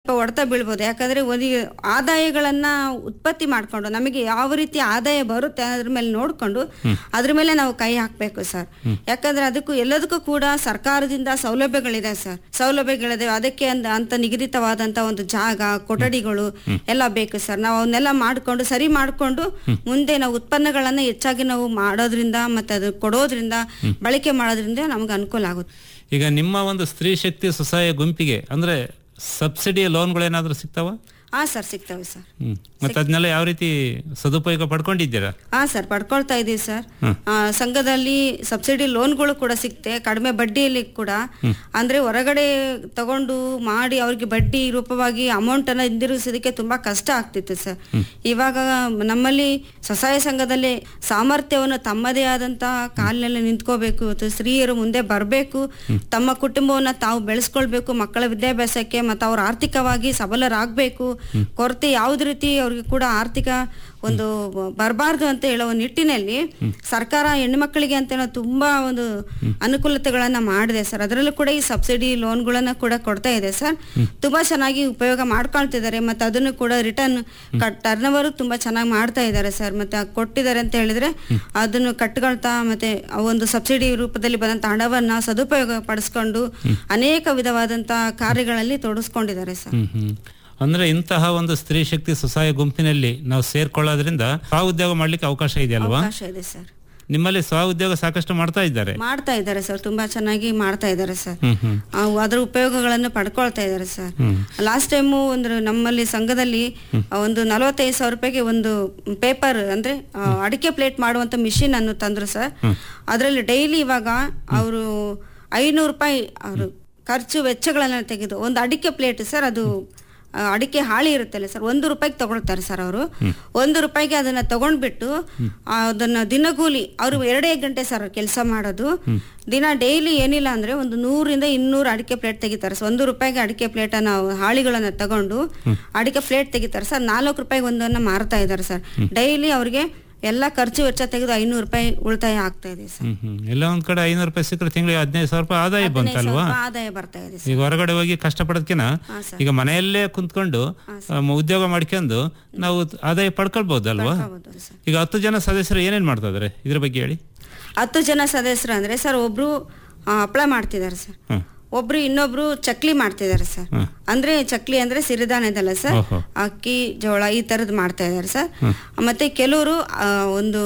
ಹೊಡೆತ ಬೀಳ್ಬೋದು ಯಾಕಂದ್ರೆ ಒಂದು ಆದಾಯಗಳನ್ನ ಉತ್ಪತ್ತಿ ಮಾಡ್ಕೊಂಡು ನಮಗೆ ಯಾವ ರೀತಿ ಆದಾಯ ಬರುತ್ತೆ ಅದ್ರ ಮೇಲೆ ನೋಡ್ಕೊಂಡು ಅದ್ರ ಮೇಲೆ ನಾವು ಕೈ ಹಾಕ್ಬೇಕು ಸರ್ ಯಾಕಂದ್ರೆ ಅದಕ್ಕೂ ಎಲ್ಲದಕ್ಕೂ ಕೂಡ ಸರ್ಕಾರದಿಂದ ಸೌಲಭ್ಯಗಳಿದೆ ಸರ್ ಸೌಲಭ್ಯಗಳಿದೆ ಅದಕ್ಕೆ ಅಂದ ಅಂತ ನಿಗದಿತವಾದಂತ ಒಂದು ಜಾಗ ಕೊಠಡಿಗಳು ಎಲ್ಲ ಬೇಕು ಸರ್ ನಾವು ಅವನ್ನೆಲ್ಲ ಮಾಡ್ಕೊಂಡು ಸರಿ ಮಾಡ್ಕೊಂಡು ಮುಂದೆ ನಾವು ಉತ್ಪನ್ನಗಳನ್ನ ಹೆಚ್ಚಾಗಿ ನಾವು ಮಾಡೋದ್ರಿಂದ ಮತ್ತೆ ಅದು ಕೊಡೋದ್ರಿಂದ ಬಳಕೆ ಮಾಡೋದ್ರಿಂದ ನಮ್ಗೆ ಅನುಕೂಲ ಆಗುತ್ತೆ ಈಗ ನಿಮ್ಮ ಒಂದು ಸ್ತ್ರೀ ಶಕ್ತಿ ಸ್ವಸಹಾಯ ಗುಂಪಿಗೆ ಅಂದ್ರೆ ಸಬ್ಸಿಡಿ ಲೋನ್ಗಳೇನಾದ್ರೂ ಸಿಗ್ತಾವ ಹಾ ಸರ್ ಸಿಗ್ತವೆ ಸರ್ ಹ್ಮ್ ಮತ್ತೆ ಅದನ್ನೆಲ್ಲ ಯಾವ ರೀತಿ ಸದುಪಯೋಗ ಪಡ್ಕೊಂಡಿದ್ದೀರಾ ಹಾ ಸರ್ ಪಡ್ಕೊಳ್ತಾ ಇದೀವಿ ಸರ್ ಆ, ಸಂಘದಲ್ಲಿ ಸಬ್ಸಿಡಿ ಲೋನ್ಗಳು ಕೂಡ ಸಿಗ್ತೆ ಕಡಿಮೆ ಬಡ್ಡಿಯಲ್ಲಿ ಕೂಡ ಅಂದ್ರೆ ಹೊರಗಡೆ ತಗೊಂಡು ಮಾಡಿ ಅವ್ರಿಗೆ ಬಡ್ಡಿ ರೂಪವಾಗಿ ಅಮೌಂಟ್ ಅನ್ನ ಹಿಂದಿರುಗಿಸೋದಕ್ಕೆ ತುಂಬಾ ಕಷ್ಟ ಆಗ್ತಿತ್ತು ಸರ್ ಇವಾಗ ನಮ್ಮಲ್ಲಿ ಸ್ವಸಹಾಯ ಸಂಘದಲ್ಲಿ ಸಾಮರ್ಥ್ಯವನ್ನು ತಮ್ಮದೇ ಆದಂತ ಕಾಲಿನಲ್ಲಿ ನಿಂತ್ಕೋಬೇಕು ಮತ್ತು ಸ್ತ್ರೀಯರು ಮುಂದೆ ಬರಬೇಕು ತಮ್ಮ ಕುಟುಂಬವನ್ನ ತಾವು ಬೆಳೆಸ್ಕೊಳ್ಬೇಕು ಮಕ್ಕಳ ವಿದ್ಯಾಭ್ಯಾಸಕ್ಕೆ ಮತ್ತು ಅವ್ರು ಆರ್ಥಿಕವಾಗಿ ಸಬಲರಾಗಬೇಕು ಕೊರತೆ ಯಾವುದೇ ರೀತಿ ಅವ್ರಿಗೆ ಕೂಡ ಆರ್ಥಿಕ ಒಂದು ಬರಬಾರ್ದು ಅಂತ ಹೇಳೋ ಒಂದು ನಿಟ್ಟಿನಲ್ಲಿ ಸರ್ಕಾರ ಹೆಣ್ಮಕ್ಳಿಗೆ ಅಂತ ಹೇಳೋ ತುಂಬಾ ಒಂದು ಅನುಕೂಲತೆಗಳನ್ನ ಮಾಡಿದೆ ಸರ್ ಅದರಲ್ಲೂ ಕೂಡ ಈ ಸಬ್ಸಿಡಿ ಲೋನ್ಗಳನ್ನ ಕೂಡ ಕೊಡ್ತಾ ಇದೆ ಸರ್ ತುಂಬಾ ಚೆನ್ನಾಗಿ ಉಪಯೋಗ ಮಾಡ್ಕೊಳ್ತಿದ್ದಾರೆ ಮತ್ತೆ ಅದನ್ನು ಕೂಡ ರಿಟರ್ನ್ ಟರ್ನ್ ಓವರ್ ತುಂಬಾ ಚೆನ್ನಾಗಿ ಮಾಡ್ತಾ ಇದ್ದಾರೆ ಸರ್ ಮತ್ತೆ ಆ ಕೊಟ್ಟಿದ್ದಾರೆ ಅಂತ ಹೇಳಿದ್ರೆ ಅದನ್ನು ಕಟ್ಕೊಳ್ತಾ ಮತ್ತೆ ಆ ಒಂದು ಸಬ್ಸಿಡಿ ರೂಪದಲ್ಲಿ ಬಂದಂತ ಹಣವನ್ನ ಸದುಪಯೋಗ ಪಡಿಸ್ಕೊಂಡು ಅನೇಕ ವಿಧವಾದಂತ ಕಾರ್ಯಗಳಲ್ಲಿ ತೊಡಗಿಸ್ಕೊಂಡಿದ್ದಾರೆ ಸರ್ ಹ್ಮ್ ಹ್ಮ್ ಅಂದ್ರೆ ಇಂತಹ ಒಂದು ಸ್ತ್ರೀ ಶಕ್ತಿ ಸ್ವಸಹಾಯ ಗುಂಪಿನಲ್ಲಿ ನಾವು ಸೇರ್ಕೊಳ್ಳೋದ್ರಿಂದ ಸ್ವ ಉದ್ಯೋಗ ಮಾಡ್ಲಿಕ್ಕೆ ಅವಕಾಶ ಇದೆ ಅಲ್ವಾ ಅವಕಾಶ ಇದೆ ಸರ್ ನಿಮ್ಮಲ್ಲಿ ಸ್ವ ಉದ್ಯೋಗ ಸಾಕಷ್ಟು ಮಾಡ್ತಾ ಇದ್ದಾರೆ ಮಾಡ್ತಾ ಇದ್ದಾರೆ ಸರ್ ತುಂಬಾ ಚೆನ್ನಾಗಿ ಮಾಡ್ತಾ ಇದ್ದಾರೆ ಸರ್ ಹ್ಮ್ ಹ್ಮ್ ಆ, ಅದರ ಉಪಯೋಗಗಳನ್ನು ಪಡ್ಕೊಳ್ತಾ ಇದ್ದಾರೆ ಸರ್ ಲಾಸ್ಟ್ ಟೈಮು ಒಂದು ನಮ್ಮಲ್ಲಿ ಸಂಘದಲ್ಲಿ ಆ, ಒಂದು ನಲವತ್ತೈದು ಸಾವಿರ ರೂಪಾಯಿಗೆ ಒಂದು ಪೇಪರ್ ಅಂದ್ರೆ ಆ, ಅಡಿಕೆ ಪ್ಲೇಟ್ ಮಾಡುವಂತ ಮಿಷಿನ್ ಅನ್ನು ತಂದ್ರು ಸರ್ ಅದರಲ್ಲಿ ಡೈಲಿ ಇವಾಗ ಅವರು ಐನೂರು ರೂಪಾಯಿ ಅವರು ಖರ್ಚು ವೆಚ್ಚಗಳನ್ನ ತೆಗೆದು ಒಂದು ಅಡಿಕೆ ಪ್ಲೇಟ್ ಸರ್ ಅದು ಆ, ಅಡಿಕೆ ಹಾಳಿ ಇರುತ್ತಲ್ಲ ಸರ್ ಒಂದು ರೂಪಾಯಿಗೆ ತಗೊಳ್ತಾರೆ ಸರ್ ಅವರು ಒಂದು ರೂಪಾಯಿಗೆ ಅದನ್ನ ತಗೊಂಡ್ಬಿಟ್ಟು ಆ, ಅದನ್ನ ದಿನಗೂಲಿ ಅವರು ಎರಡೇ ಗಂಟೆ ಸರ್ ಕೆಲಸ ಮಾಡೋದು ದಿನ ಡೈಲಿ ಏನಿಲ್ಲ ಅಂದ್ರೆ ಒಂದು ನೂರಿಂದ ಇನ್ನೂರು ಅಡಿಕೆ ಪ್ಲೇಟ್ ತೆಗಿತಾರೆ ಸರ್ ಒಂದು ರೂಪಾಯಿಗೆ ಅಡಿಕೆ ಪ್ಲೇಟ್ ಅನ್ನ ಹಾಳಿಗಳನ್ನ ತಗೊಂಡು ಅಡಿಕೆ ಪ್ಲೇಟ್ ತೆಗಿತಾರೆ ಸರ್ ನಾಲ್ಕು ರೂಪಾಯಿಗೆ ಒಂದನ್ನ ಮಾರ್ತಾ ಇದ್ದಾರೆ ಸರ್ ಡೈಲಿ ಅವ್ರಿಗೆ ಎಲ್ಲ ಖರ್ಚು ವೆಚ್ಚ ತೆಗೆದು ಐನೂರು ರೂಪಾಯಿ ಉಳಿತಾಯ ಆಗ್ತಾ ಇದೆ ಸರ್ ಹ್ಮ್ ಹ್ಮ್ ಎಲ್ಲ ಒಂದ್ ಕಡೆ ಐನೂರು ರೂಪಾಯಿ ಸಿಕ್ಕರೆ ತಿಂಗಳಿಗೆ ಹದಿನೈದು ಸಾವಿರ ರೂಪಾಯಿ ಆದಾಯ ಬಂತಲ್ವಾ ಸ್ವಲ್ಪ ಆದಾಯ ಬರ್ತಾ ಇದೆ ಸರ್ ಈಗ ಹೊರಗಡೆ ಹೋಗಿ ಕಷ್ಟಪಡೋದಕ್ಕಿಂತ ಹಾ ಸರ್ ಈಗ ಮನೆಯಲ್ಲೇ ಕುಂತ್ಕೊಂಡು ಆ, ಉದ್ಯೋಗ ಮಾಡ್ಕೊಂಡು ನಾವು ಆದಾಯ ಪಡ್ಕೊಳ್ಬಹುದಲ್ವಾ ಹೌದು ಸರ್ ಈಗ ಹತ್ತು ಜನ ಸದಸ್ಯರು ಏನೇನ್ ಮಾಡ್ತಾ ಇದಾರೆ ಇದ್ರ ಬಗ್ಗೆ ಹೇಳಿ ಹತ್ತು ಜನ ಸದಸ್ಯರು ಅಂದ್ರೆ ಸರ್ ಒಬ್ರು ಹಪ್ಪಳ ಮಾಡ್ತಿದ್ದಾರೆ ಸರ್ ಹ್ಮ್ ಒಬ್ರು ಇನ್ನೊಬ್ರು ಚಕ್ಲಿ ಮಾಡ್ತಿದ್ದಾರೆ ಸರ್ ಅಂದ್ರೆ ಚಕ್ಲಿ ಅಂದ್ರೆ ಸಿರಿಧಾನ್ಯದಲ್ಲ ಸರ್ ಓಹೋ. ಅಕ್ಕಿ ಜೋಳ ಈ ತರದ್ ಮಾಡ್ತಾ ಇದ್ದಾರೆ ಸರ್ ಮತ್ತೆ ಕೆಲವರು ಆ, ಒಂದು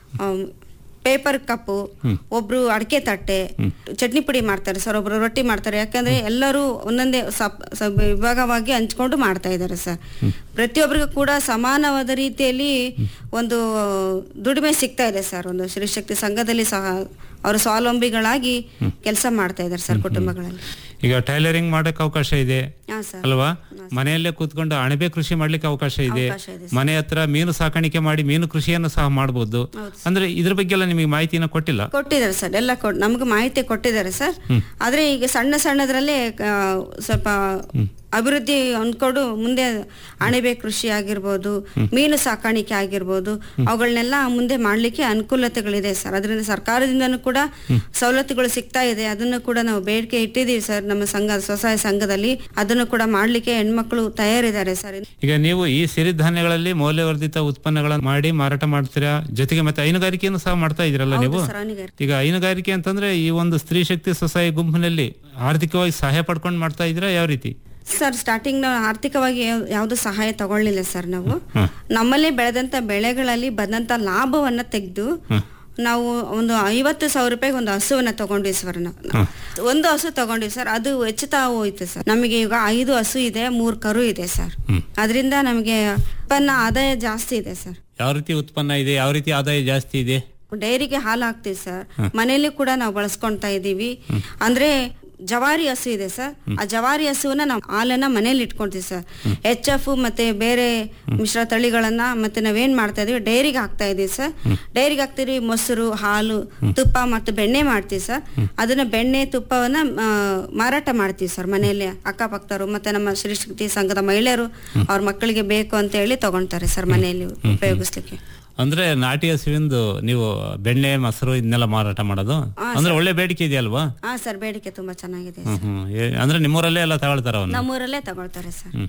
ಪೇಪರ್ ಕಪ್ಪು ಒಬ್ರು ಅಡಿಕೆ ತಟ್ಟೆ ಚಟ್ನಿ ಪುಡಿ ಮಾಡ್ತಾರೆ ಸರ್ ಒಬ್ರು ರೊಟ್ಟಿ ಮಾಡ್ತಾರೆ ಯಾಕಂದ್ರೆ ಎಲ್ಲರೂ ಒಂದೊಂದೇ ಸಪ್ ಸಬ್ ವಿಭಾಗವಾಗಿ ಹಂಚ್ಕೊಂಡು ಮಾಡ್ತಾ ಇದ್ದಾರೆ ಸರ್ ಪ್ರತಿಯೊಬ್ಬರಿಗೂ ಕೂಡ ಸಮಾನವಾದ ರೀತಿಯಲ್ಲಿ ಒಂದು ದುಡಿಮೆ ಸಿಗ್ತಾ ಇದೆ ಸರ್ ಒಂದು ಶ್ರೀಶಕ್ತಿ ಸಂಘದಲ್ಲಿ ಸಹ ಅವರು ಸ್ವಾವಲಂಬಿಗಳಾಗಿ ಕೆಲಸ ಮಾಡ್ತಾ ಇದ್ದಾರೆ ಸರ್ ಕುಟುಂಬಗಳಲ್ಲಿ ಈಗ ಟೈಲರಿಂಗ್ ಮಾಡಕ್ ಅವಕಾಶ ಇದೆ ಹಾ ಸರ್ ಅಲ್ವಾ ಮನೆಯಲ್ಲೇ ಕೂತ್ಕೊಂಡು ಅಣಬೆ ಕೃಷಿ ಮಾಡ್ಲಿಕ್ಕೆ ಅವಕಾಶ ಇದೆ ಅವಕಾಶ ಇದೆ ಮನೆ ಹತ್ರ ಮೀನು ಸಾಕಾಣಿಕೆ ಮಾಡಿ ಮೀನು ಕೃಷಿಯನ್ನು ಸಹ ಮಾಡಬಹುದು ಅಂದ್ರೆ ಇದ್ರ ಬಗ್ಗೆ ಎಲ್ಲ ನಿಮಗೆ ಮಾಹಿತಿನ ಕೊಟ್ಟಿಲ್ಲ ಕೊಟ್ಟಿದ್ದಾರೆ ಸರ್ ಎಲ್ಲ ಕೊಟ್ ನಮ್ಗೆ ಮಾಹಿತಿ ಕೊಟ್ಟಿದ್ದಾರೆ ಸರ್ ಆದ್ರೆ ಈಗ ಸಣ್ಣ ಸಣ್ಣದ್ರಲ್ಲೇ ಆ, ಸ್ವಲ್ಪ ಅಭಿವೃದ್ಧಿ ಅಂದ್ಕೊಂಡು ಮುಂದೆ ಅಣಬೆ ಕೃಷಿ ಆಗಿರ್ಬೋದು ಮೀನು ಸಾಕಾಣಿಕೆ ಆಗಿರ್ಬೋದು ಅವುಗಳನ್ನೆಲ್ಲ ಮುಂದೆ ಮಾಡ್ಲಿಕ್ಕೆ ಅನುಕೂಲತೆಗಳಿದೆ ಸರ್ ಅದರಿಂದ ಸರ್ಕಾರದಿಂದನೂ ಕೂಡ ಸವಲತ್ತುಗಳು ಸಿಗ್ತಾ ಇದೆ ಅದನ್ನು ಕೂಡ ನಾವು ಬೇಡಿಕೆ ಇಟ್ಟಿದ್ದೀವಿ ಸರ್ ನಮ್ಮ ಸಂಘ ಸ್ವಸಹಾಯ ಸಂಘದಲ್ಲಿ ಅದನ್ನು ಕೂಡ ಮಾಡ್ಲಿಕ್ಕೆ ಹೆಣ್ಮಕ್ಳು ತಯಾರಿದ್ದಾರೆ ಸರ್ ಈಗ ನೀವು ಈ ಸಿರಿಧಾನ್ಯಗಳಲ್ಲಿ ಮೌಲ್ಯವರ್ಧಿತ ಉತ್ಪನ್ನಗಳನ್ನು ಮಾಡಿ ಮಾರಾಟ ಮಾಡ್ತೀರಾ ಜೊತೆಗೆ ಮತ್ತೆ ಹೈನುಗಾರಿಕೆಯನ್ನು ಸಹ ಮಾಡ್ತಾ ಇದ್ದೀರಲ್ಲ ನೀವು ಸರ್ ಅವನಿಗೆ ಈಗ ಹೈನುಗಾರಿಕೆ ಅಂತಂದ್ರೆ ಈ ಒಂದು ಸ್ತ್ರೀ ಶಕ್ತಿ ಸ್ವಸಹಾಯ ಗುಂಪಿನಲ್ಲಿ ಆರ್ಥಿಕವಾಗಿ ಸಹಾಯ ಪಡ್ಕೊಂಡು ಮಾಡ್ತಾ ಇದ್ದೀರಾ ಯಾವ ರೀತಿ ಸರ್ ಸ್ಟಾರ್ಟಿಂಗ್ ನಾವು ಆರ್ಥಿಕವಾಗಿ ಯಾವ- ಯಾವ್ದು ಸಹಾಯ ತಗೊಳ್ಳಿಲ್ಲ ಸರ್ ನಾವು ನಮ್ಮಲ್ಲಿ ಬೆಳೆದಂತ ಬೆಳೆಗಳಲ್ಲಿ ಬಂದಂತ ಲಾಭವನ್ನ ತೆಗೆದು ನಾವು ಒಂದು ಐವತ್ತು ಸಾವಿರ ರೂಪಾಯಿಗೆ ಒಂದು ಹಸುವನ್ನ ತಗೊಂಡ್ವಿ ಸರ್ ನಾವು ಒಂದು ಹಸು ತಗೊಂಡ್ವಿ ಸರ್ ಅದು ಹೆಚ್ಚುತ್ತಾ ಹೋಯ್ತು ಸರ್ ನಮಗೆ ಈಗ ಐದು ಹಸು ಇದೆ ಮೂರ್ ಕರು ಇದೆ ಸರ್ ಅದರಿಂದ ನಮಗೆ ಉತ್ಪನ್ನ ಆದಾಯ ಜಾಸ್ತಿ ಇದೆ ಸರ್ ಯಾವ ರೀತಿ ಉತ್ಪನ್ನ ಇದೆ ಯಾವ ರೀತಿ ಆದಾಯ ಜಾಸ್ತಿ ಇದೆ ಡೈರಿಗೆ ಹಾಲು ಹಾಕ್ತಿವಿ ಸರ್ ಮನೆಯಲ್ಲಿ ಕೂಡ ನಾವು ಬಳಸ್ಕೊಂತಾ ಇದೀವಿ ಅಂದ್ರೆ ಜವಾರಿ ಹಸು ಇದೆ ಸರ್ ಆ ಜವಾರಿ ಹಸುವನ್ನ ನಾವು ಹಾಲನ್ನ ಮನೇಲಿ ಇಟ್ಕೊಂತೀವಿ ಸರ್ ಎಚ್ ಎಫ್ ಮತ್ತೆ ಬೇರೆ ಮಿಶ್ರ ತಳಿಗಳನ್ನ ಮತ್ತೆ ನಾವೇನ್ ಮಾಡ್ತಾ ಇದೀವಿ ಡೈರಿಗೆ ಹಾಕ್ತಾ ಇದೀವಿ ಸರ್ ಡೈರಿಗೆ ಹಾಕ್ತಿವಿ ಮೊಸರು ಹಾಲು ತುಪ್ಪ ಮತ್ತು ಬೆಣ್ಣೆ ಮಾಡ್ತೀವಿ ಸರ್ ಅದನ್ನ ಬೆಣ್ಣೆ ತುಪ್ಪವನ್ನ ಆ, ಮಾರಾಟ ಮಾಡ್ತೀವಿ ಸರ್ ಮನೆಯಲ್ಲಿ ಅಕ್ಕಪಕ್ಕದವರು ಮತ್ತೆ ನಮ್ಮ ಶ್ರೀಶಕ್ತಿ ಸಂಘದ ಮಹಿಳೆಯರು ಅವ್ರ ಮಕ್ಕಳಿಗೆ ಬೇಕು ಅಂತ ಹೇಳಿ ತಗೊಂತಾರೆ ಸರ್ ಮನೆಯಲ್ಲಿ ಉಪಯೋಗಿಸ್ಲಿಕ್ಕೆ ಅಂದ್ರೆ ನಾಟಿ ಹಸುವಿಂದು ನೀವು ಬೆಣ್ಣೆ ಮೊಸರು ಇದನ್ನೆಲ್ಲ ಮಾರಾಟ ಮಾಡೋದು ಅಂದ್ರೆ ಒಳ್ಳೆ ಬೇಡಿಕೆ ಇದೆಯಲ್ವಾ ಹಾ ಸರ್ ಬೇಡಿಕೆ ತುಂಬಾ ಚೆನ್ನಾಗಿದೆ ಹ್ಮ್ ಹ್ಮ್ ಏ- ಅಂದ್ರೆ ನಿಮ್ಮೂರಲ್ಲೇ ಎಲ್ಲ ತಗೊಳ್ತಾರ ಅವನ್ನ ನಮ್ಮೂರಲ್ಲೇ ತಗೊಳ್ತಾರೆ ಸರ್